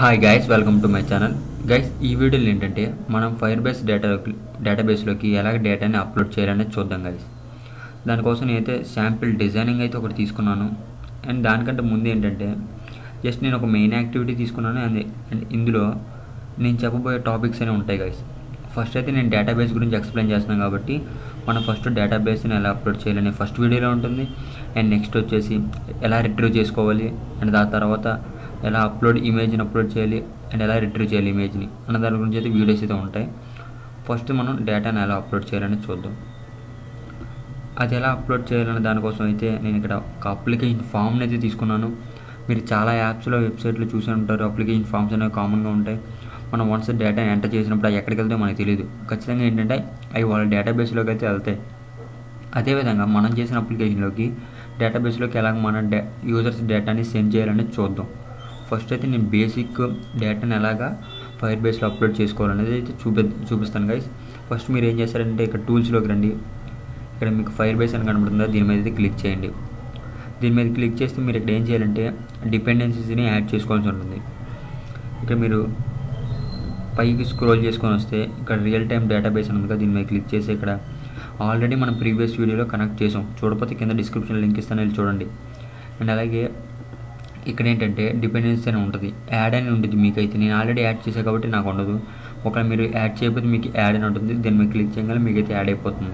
hi guys welcome to my channel guys ఈ వీడియోలో ఏంటంటే మనం ఫైర్ బేస్ డేటా డేటాబేస్లోకి ఎలాగ డేటాని అప్లోడ్ చేయాలనేది చూద్దాం గైస్ దానికోసం నేనైతే శాంపిల్ డిజైనింగ్ అయితే ఒకటి తీసుకున్నాను అండ్ దానికంటే ముందు ఏంటంటే జస్ట్ నేను ఒక మెయిన్ యాక్టివిటీ తీసుకున్నాను అండ్ అండ్ ఇందులో నేను చెప్పబోయే టాపిక్స్ అనేవి ఉంటాయి గైస్ ఫస్ట్ అయితే నేను డేటాబేస్ గురించి ఎక్స్ప్లెయిన్ చేస్తున్నాను కాబట్టి మనం ఫస్ట్ డేటాబేస్ని ఎలా అప్లోడ్ చేయాలని ఫస్ట్ వీడియోలో ఉంటుంది అండ్ నెక్స్ట్ వచ్చేసి ఎలా రిట్రీవ్ చేసుకోవాలి అండ్ దాని తర్వాత ఎలా అప్లోడ్ ఇమేజ్ని అప్లోడ్ చేయాలి అండ్ ఎలా రిట్రీవ్ చేయాలి ఇమేజ్ని అన్న దాని గురించి అయితే వీడియోస్ అయితే ఉంటాయి ఫస్ట్ మనం డేటాని ఎలా అప్లోడ్ చేయాలని చూద్దాం అది ఎలా అప్లోడ్ చేయాలనే దానికోసం అయితే నేను ఇక్కడ ఒక అప్లికేషన్ ఫామ్ని అయితే తీసుకున్నాను మీరు చాలా యాప్స్లో వెబ్సైట్లో చూసి ఉంటారు అప్లికేషన్ ఫామ్స్ అనేవి కామన్గా ఉంటాయి మనం వన్స్ డేటా ఎంటర్ చేసినప్పుడు అవి ఎక్కడికి వెళ్తే మనకు తెలియదు ఖచ్చితంగా ఏంటంటే అవి వాళ్ళ డేటాబేస్లోకి అయితే వెళ్తాయి అదేవిధంగా మనం చేసిన అప్లికేషన్లోకి డేటాబేస్లోకి ఎలాగ మన డే యూజర్స్ డేటాని సెండ్ చేయాలనేది చూద్దాం ఫస్ట్ అయితే నేను బేసిక్ డేటాని ఎలాగా ఫైర్ బేస్లో అప్లోడ్ చేసుకోవాలనేది అయితే చూపి చూపిస్తాను గైస్ ఫస్ట్ మీరు ఏం చేస్తారంటే ఇక్కడ టూల్స్లోకి రండి ఇక్కడ మీకు ఫైర్ బేస్ అని కనబడుతుందా దీని మీద అయితే క్లిక్ చేయండి దీని మీద క్లిక్ చేస్తే మీరు ఇక్కడ ఏం చేయాలంటే డిపెండెన్సీస్ని యాడ్ చేసుకోవాల్సి ఉంటుంది ఇక్కడ మీరు పైకి స్క్రోల్ చేసుకొని వస్తే ఇక్కడ రియల్ టైం డేటాబేస్ అని ఉంది కదా దీని మీద క్లిక్ చేసి ఇక్కడ ఆల్రెడీ మనం ప్రీవియస్ వీడియోలో కనెక్ట్ చేసాం చూడకపోతే కింద డిస్క్రిప్షన్ లింక్ ఇస్తాను వెళ్ళి చూడండి అండ్ అలాగే ఇక్కడ ఏంటంటే డిపెండెన్సీ అని ఉంటుంది యాడ్ అని ఉంటుంది మీకైతే నేను ఆల్రెడీ యాడ్ చేసా కాబట్టి నాకు ఉండదు ఒకవేళ మీరు యాడ్ చేయకపోతే మీకు యాడ్ అని ఉంటుంది దీని మీద క్లిక్ చేయగానే మీకైతే యాడ్ అయిపోతుంది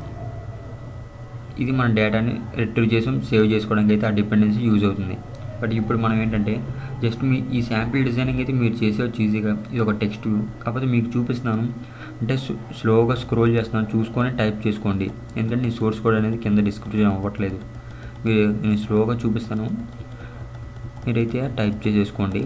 ఇది మన డేటాని రిట్రీవ్ చేసి సేవ్ చేసుకోవడానికి అయితే ఆ డిపెండెన్సీ యూజ్ అవుతుంది బట్ ఇప్పుడు మనం ఏంటంటే జస్ట్ మీ ఈ శాంపిల్ డిజైనింగ్ అయితే మీరు చేసేవచ్చు ఈజీగా ఇది ఒక టెక్స్ట్ కాకపోతే మీకు చూపిస్తున్నాను అంటే స్లోగా స్క్రోల్ చేస్తున్నాను చూసుకొని టైప్ చేసుకోండి ఎందుకంటే నీ సోర్స్ కోడ్ అనేది కింద డిస్క్రిప్షన్ అవ్వట్లేదు మీరు నేను స్లోగా చూపిస్తాను మీరైతే టైప్ చేసేసుకోండి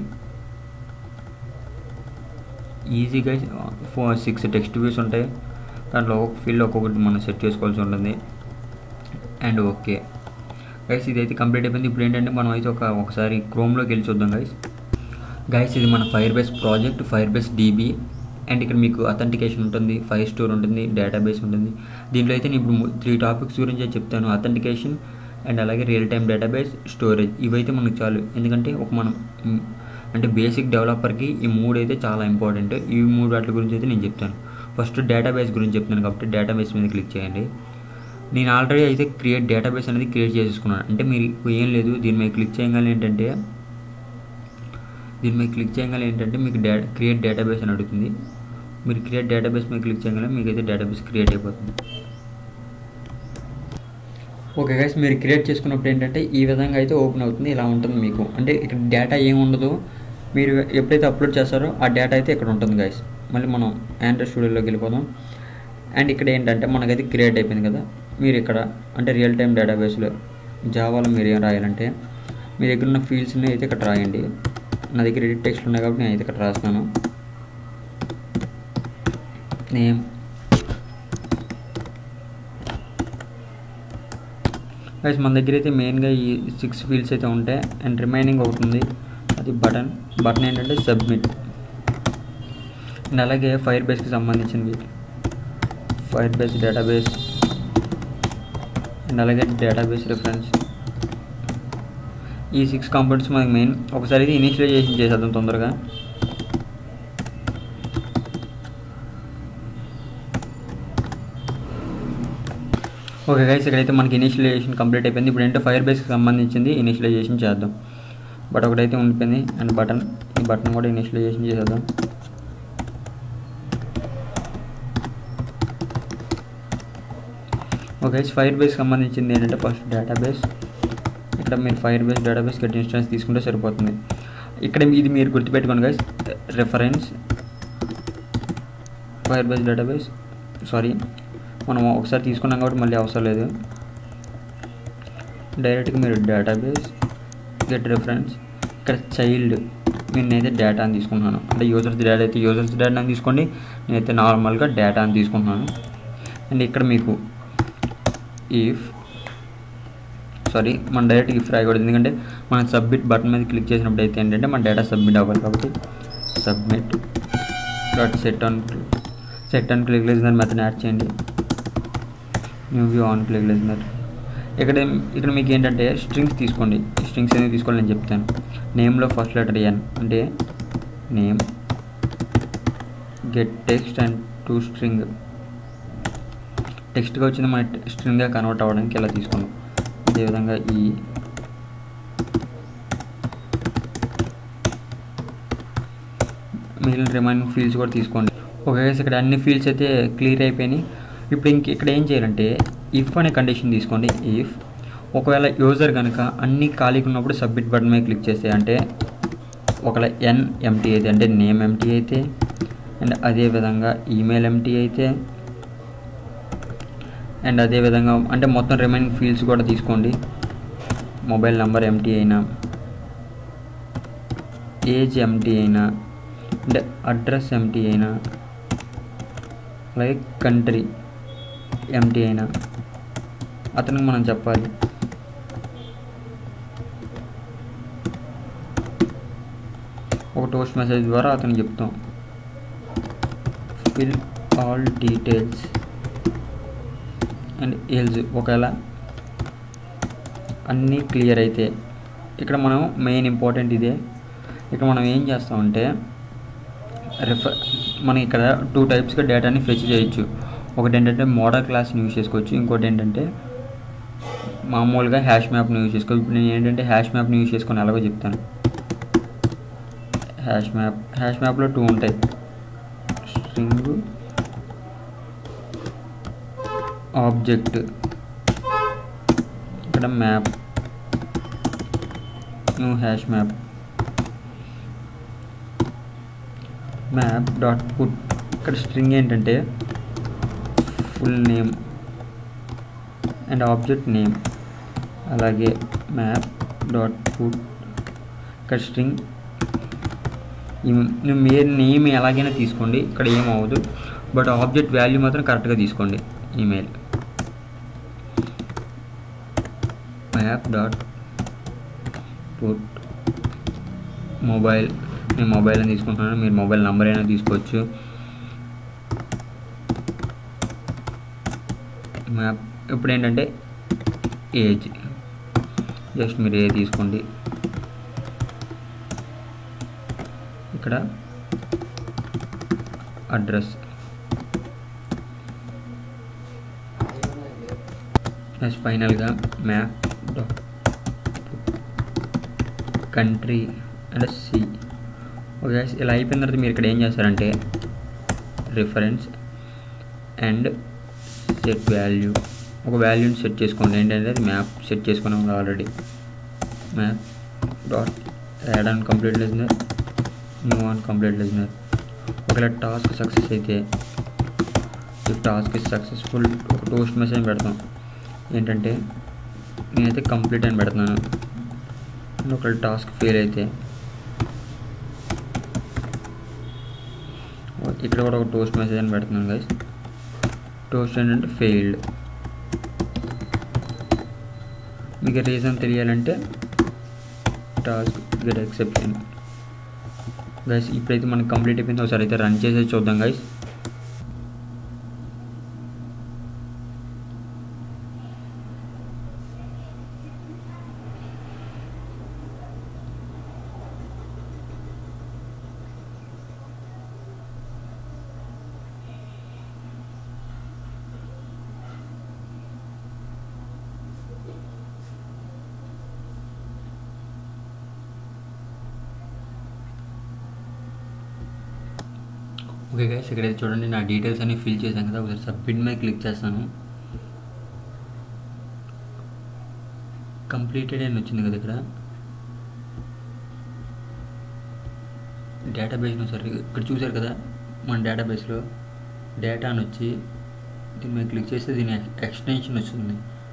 ఈజీగా ఫోర్ సిక్స్ టెక్స్ట్ వ్యూస్ ఉంటాయి దాంట్లో ఒక్కొక్క ఫీల్డ్ ఒక్కొక్కటి మనం సెట్ చేసుకోవాల్సి ఉంటుంది అండ్ ఓకే గైస్ ఇదైతే కంప్లీట్ అయిపోయింది ఇప్పుడు ఏంటంటే మనం అయితే ఒక ఒకసారి క్రోమ్లోకి వెళ్ళి చూద్దాం గైస్ గైస్ ఇది మన Firebase project Firebase DB and ఇక్కడ మీకు అథెంటికేషన్ ఉంటుంది ఫైర్ స్టోర్ ఉంటుంది డేటాబేస్ ఉంటుంది దీంట్లో అయితే నేను ఇప్పుడు త్రీ టాపిక్స్ గురించి చెప్తాను అథెంటికేషన్ అండ్ అలాగే రియల్ టైం డేటాబేస్ స్టోరేజ్ ఇవైతే మనకు చాలు ఎందుకంటే ఒక మనం అంటే బేసిక్ డెవలపర్కి ఈ మూడు అయితే చాలా ఇంపార్టెంట్ ఈ మూడు వాటి గురించి అయితే నేను చెప్తాను ఫస్ట్ డేటాబేస్ గురించి చెప్తాను కాబట్టి డేటాబేస్ మీద క్లిక్ చేయండి నేను ఆల్రెడీ అయితే క్రియేట్ డేటాబేస్ అనేది క్రియేట్ చేసేసుకున్నాను అంటే మీరు ఏం లేదు దీని మీద క్లిక్ చేయగానే ఏంటంటే దీని మీద క్లిక్ చేయగానే ఏంటంటే మీకు డే క్రియేట్ డేటాబేస్ అని అడుగుతుంది మీరు క్రియేట్ డేటాబేస్ మీద క్లిక్ చేయగానే మీకు అయితే డేటాబేస్ క్రియేట్ అయిపోతుంది ఓకే గైస్ మీరు క్రియేట్ చేసుకున్నప్పుడు ఏంటంటే ఈ విధంగా అయితే ఓపెన్ అవుతుంది ఇలా ఉంటుంది మీకు అంటే ఇక్కడ డేటా ఏం ఉండదు మీరు ఎప్పుడైతే అప్లోడ్ చేస్తారో ఆ డేటా అయితే ఇక్కడ ఉంటుంది గైస్ మళ్ళీ మనం ఆండ్రాయిడ్ స్టూడియోలోకి వెళ్ళిపోదాం అండ్ ఇక్కడ ఏంటంటే మనకైతే క్రియేట్ అయిపోయింది కదా మీరు ఇక్కడ అంటే రియల్ టైం డేటాబేస్లో జావాలో మీరు ఏం రాయాలంటే మీ దగ్గర ఉన్న ఫీల్డ్స్ని అయితే ఇక్కడ రాయండి నా దగ్గర ఎడిట్ టెక్స్ట్ ఉన్నాయి కాబట్టి నేను అయితే ఇక్కడ రాస్తాను నేమ్ గైస్ మన దగ్గర అయితే మెయిన్గా ఈ సిక్స్ ఫీల్డ్స్ అయితే ఉంటాయి అండ్ రిమైనింగ్ అవుతుంది అది బటన్ బటన్ ఏంటంటే సబ్మిట్ అండ్ అలాగే ఫైర్ బేస్కి సంబంధించినవి ఫైర్ బేస్ డేటాబేస్ అండ్ అలాగే డేటాబేస్ రిఫరెన్స్ ఈ సిక్స్ కాంపోనెంట్స్ మనకి మెయిన్ ఒకసారి అయితే ఇనిషియలైజేషన్ చేసేద్దాం తొందరగా ఓకే గైస్ ఇక్కడైతే మనకి ఇనిషియలైజేషన్ కంప్లీట్ అయిపోయింది ఇప్పుడు ఏంటంటే ఫైర్ బేస్కి సంబంధించింది ఇనిషియలైజేషన్ చేద్దాం బట్ ఒకటైతే ఉండిపోయింది అండ్ బటన్ ఈ బటన్ కూడా ఇనిషియలైజేషన్ చేసేద్దాం ఓకే ఫైర్ బేస్ సంబంధించింది ఏంటంటే ఫస్ట్ డేటాబేస్ ఇక్కడ మీరు Firebase database get instance తీసుకుంటే సరిపోతుంది ఇక్కడ ఇది మీరు గుర్తుపెట్టుకోండి guys reference Firebase database sorry మనం ఒకసారి తీసుకున్నాం కాబట్టి మళ్ళీ అవసరం లేదు డైరెక్ట్గా మీరు డేటాబేస్ గెట్ రెఫరెన్స్ ఇక్కడ చైల్డ్ నేనైతే డేటా అని తీసుకుంటున్నాను అంటే యూజర్స్ డేటా అయితే యూజర్స్ డేటా అని తీసుకోండి నేనైతే నార్మల్గా డేటా అని తీసుకుంటున్నాను అండ్ ఇక్కడ మీకు ఇఫ్ సారీ మన డైరెక్ట్ ఇఫ్ రాయకూడదు ఎందుకంటే మనం సబ్మిట్ బటన్ మీద క్లిక్ చేసినప్పుడు అయితే ఏంటంటే మన డేటా సబ్మిట్ అవ్వాలి కాబట్టి submit dot set on set on click listener method add చేయండి new view on click listener ఇక్కడ ఇక్కడ మీకు ఏంటంటే స్ట్రింగ్స్ తీసుకోండి స్ట్రింగ్స్ అనేది తీసుకోవాలి నేను చెప్తాను నేమ్లో ఫస్ట్ లెటర్ ఎన్ అంటే name get text and to string టెక్స్ట్గా వచ్చింది మన స్ట్రింగ్గా కన్వర్ట్ అవ్వడానికి ఇలా తీసుకున్నాం అదేవిధంగా ఈ మిగిలిన రిమైనింగ్ ఫీల్డ్స్ కూడా తీసుకోండి ఓకే guys, ఇక్కడ అన్ని ఫీల్డ్స్ అయితే క్లియర్ అయిపోయినాయి ఇప్పుడు ఇంక ఇక్కడ ఏం చేయాలంటే ఇఫ్ అనే కండిషన్ తీసుకోండి ఇఫ్ ఒకవేళ యూజర్ కనుక అన్ని ఖాళీగా ఉన్నప్పుడు సబ్మిట్ బటన్ మీద క్లిక్ చేస్తే అంటే ఒకవేళ ఎన్ ఎంటీ అయితే అంటే నేమ్ ఎంటీ అయితే అండ్ అదేవిధంగా ఈమెయిల్ ఎంటీ అయితే అండ్ అదేవిధంగా అంటే మొత్తం రిమైనింగ్ ఫీల్డ్స్ కూడా తీసుకోండి మొబైల్ నెంబర్ ఎంటీ అయినా ఏజ్ ఎంటీ అయినా అంటే అడ్రస్ ఎంటీ అయినా అలాగే కంట్రీ ఎంటీ అయినా అతనికి మనం చెప్పాలి ఒక టోస్ట్ మెసేజ్ ద్వారా అతనికి చెప్తాం fill all details and else ఒకవేళ అన్నీ క్లియర్ అయితే ఇక్కడ మనం మెయిన్ ఇంపార్టెంట్ ఇదే ఇక్కడ మనం ఏం చేస్తామంటే రిఫర్ మనం ఇక్కడ టూ టైప్స్గా డేటాని ఫెచ్ చేయొచ్చు ఒకటి ఏంటంటే మోడల్ క్లాస్ని యూజ్ చేసుకోవచ్చు ఇంకోటి ఏంటంటే మామూలుగా హ్యాష్ మ్యాప్ని యూజ్ చేసుకోవచ్చు ఇప్పుడు నేను ఏంటంటే హ్యాష్ మ్యాప్ని యూజ్ చేసుకొని ఎలాగో చెప్తాను హ్యాష్ మ్యాప్ హ్యాష్ మ్యాప్లో టూ ఉంటాయి స్ట్రింగ్ ఆబ్జెక్ట్ ఇక్కడ map new hash map map dot put ఇక్కడ స్ట్రింగ్ ఏంటంటే full name and object name అలాగే మ్యాప్ డాట్ పుట్ ఇక్కడ స్ట్రింగ్ మీరు నేమ్ ఎలాగైనా తీసుకోండి ఇక్కడ ఏం అవ్వదు బట్ ఆబ్జెక్ట్ వాల్యూ మాత్రం కరెక్ట్గా తీసుకోండి email map dot put mobile నేను మొబైల్ అని తీసుకుంటున్నాను మీరు మొబైల్ నెంబర్ అయినా తీసుకోవచ్చు మ్యాప్ ఇప్పుడు ఏంటంటే ఏజ్ జస్ట్ మీరు ఏ తీసుకోండి ఇక్కడ అడ్రస్ నెక్స్ట్ ఫైనల్గా map dot country and see okay ఇలా అయిపోయిన తర్వాత మీరు ఇక్కడ ఏం చేస్తారంటే రిఫరెన్స్ అండ్ సెట్ వాల్యూ ఒక వాల్యూని సెట్ చేసుకోండి ఏంటంటే అది మ్యాప్ సెట్ చేసుకున్నాం already map dot add on complete listener new on complete listener ఒకవేళ టాస్క్ సక్సెస్ అయితే ఇఫ్ టాస్క్ ఇస్ సక్సెస్ఫుల్ ఒక టోస్ట్ మెసేజ్ పెడతాం ఏంటంటే నేనైతే కంప్లీట్ అని పెడుతున్నాను అండ్ ఒకవేళ టాస్క్ ఫెయిల్ అయితే ఇక్కడ కూడా ఒక టోస్ట్ మెసేజ్ అని పెడుతున్నాను గైస్ టోస్ట్ ఏంటంటే ఫెయిల్డ్ మీకు రీజన్ తెలియాలంటే టాస్క్ గెట్ ఎక్సెప్షన్ గైస్ ఇప్పుడైతే మనకి కంప్లీట్ అయిపోయింది ఒకసారి అయితే రన్ చేసేది చూద్దాం గైస్ ఓకే గైస్ ఇక్కడైతే చూడండి నా డీటెయిల్స్ అన్ని ఫిల్ చేశాను కదా ఒకసారి సబ్మిట్ మీద క్లిక్ చేస్తాను కంప్లీటెడ్ అని వచ్చింది కదా ఇక్కడ డేటాబేస్ను సరే ఇక్కడ చూసారు కదా మన డేటాబేస్లో డేటా అని వచ్చి దీని మీద క్లిక్ చేస్తే దీని ఎక్స్టెన్షన్ వస్తుంది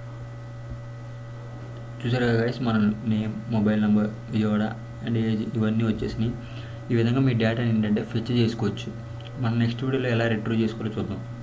చూసారు కదా గైస్ మన name mobile number Vijayawada and age ఇవన్నీ వచ్చేసినాయి ఈ విధంగా మీ డేటాని ఏంటంటే ఫెచ్ చేసుకోవచ్చు మన నెక్స్ట్ వీడియోలో ఎలా రిట్రీవ్ చేసుకోవాలో చూద్దాం